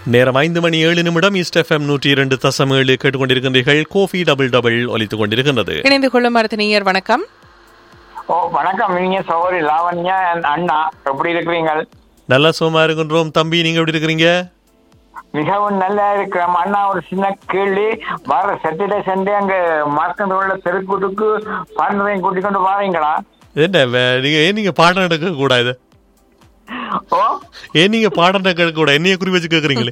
நேரம் ஐந்து மணி ஏழு நிமிடம் ஈஸ்ட் எஃப்எம் நூற்றி இரண்டு தசம் ஏழு கேட்டுக்கொண்டிருக்கின்றீர்கள் கோஃபி டபுள் டபுள் ஒலித்துக் கொண்டிருக்கின்றது இணைந்து கொள்ளும் மருத்துவர் வணக்கம் ஓ வணக்கம் நீங்க சௌரி லாவண்யா and அண்ணா எப்படி இருக்கிறீங்க நல்லா சுகமா இருக்கின்றோம் தம்பி நீங்க எப்படி இருக்கிறீங்க மிகவும் நல்லா இருக்கிறோம் அண்ணா ஒரு சின்ன கேள்வி வர சாட்டர்டே சண்டே அங்க மார்க்கண்ட் உள்ள தெருக்கூட்டுக்கு பாண்டதையும் கூட்டிக் கொண்டு வாரீங்களா என்ன வே- நீங்க ஏன் நீங்க பாடம் எடுக்க கூடாது ஓ ஏன் நீங்க பாடம் எடுக்க கூட என்னைய குறி வச்சு கேக்குறீங்களே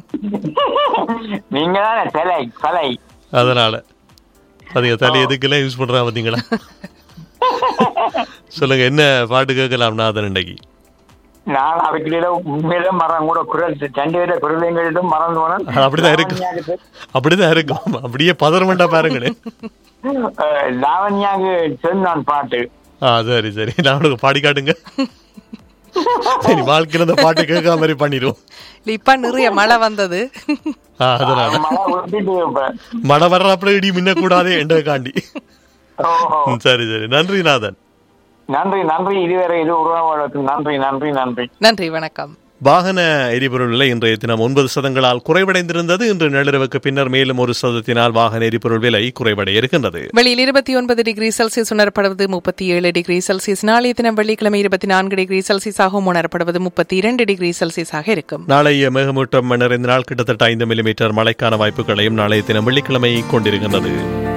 நீங்க தானே தலை தலை அதனால அதுங்க தலை எதுக்கெல்லாம் யூஸ் பண்றா பாத்தீங்களா சொல்லுங்க என்ன பாட்டு கேட்கலாம் நாதன் இன்னைக்கு நான் அதுக்கிடையில உண்மையில மரம் கூட குரல் ரெண்டு பேர குரலையும் மறந்து போனேன் அது அப்படிதான் இருக்கு. லாவண்யாவுக்கு அப்படிதான் இருக்கும் அப்படியே பதற வேண்டாம் பாருங்களேன் அஹ், லாவண்யாவுக்கு சொன்னான் பாட்டு ஆ சரி சரி நான் உனக்கு பாடி காட்டுங்க சரி வாழ்க்கையில இந்த பாட்டு கேட்காம மாதிரி பண்ணிடுவோம் இல்ல இப்ப நிறைய மழை வந்தது ஆ, அதனால மழை விட்டுட்டு இப்ப. மழை வர்றப்பல இடி மின்ன கூடாதே என்ற காண்டி ஓஹோ ம், சரி சரி நன்றி நாதன் நன்றி நன்றி இதுவரை இது உருவாவதற்கு நன்றி நன்றி நன்றி நன்றி வணக்கம் வாகன எரிபொருள் விலை இன்றைய தினம் ஒன்பது சதங்களால் குறைவடைந்திருந்தது இன்று நள்ளிரவுக்கு பின்னர் மேலும் ஒரு சதத்தினால் வாகன எரிபொருள் விலை குறைவடைய இருக்கின்றது வெளியில் இருபத்தி ஒன்பது டிகிரி செல்சியஸ் உணரப்படுவது முப்பத்தி ஏழு டிகிரி செல்சியஸ் நாளைய தினம் வெள்ளிக்கிழமை இருபத்தி நான்கு டிகிரி செல்சியஸாகவும் உணரப்படுவது முப்பத்தி இரண்டு டிகிரி செல்சியஸாக இருக்கும் நாளைய மேகமூட்டம் நிறைந்த நாள் கிட்டத்தட்ட ஐந்து மில்லிமீட்டர் மழைக்கான வாய்ப்புகளையும் நாளைய தினம் வெள்ளிக்கிழமை கொண்டிருக்கின்றது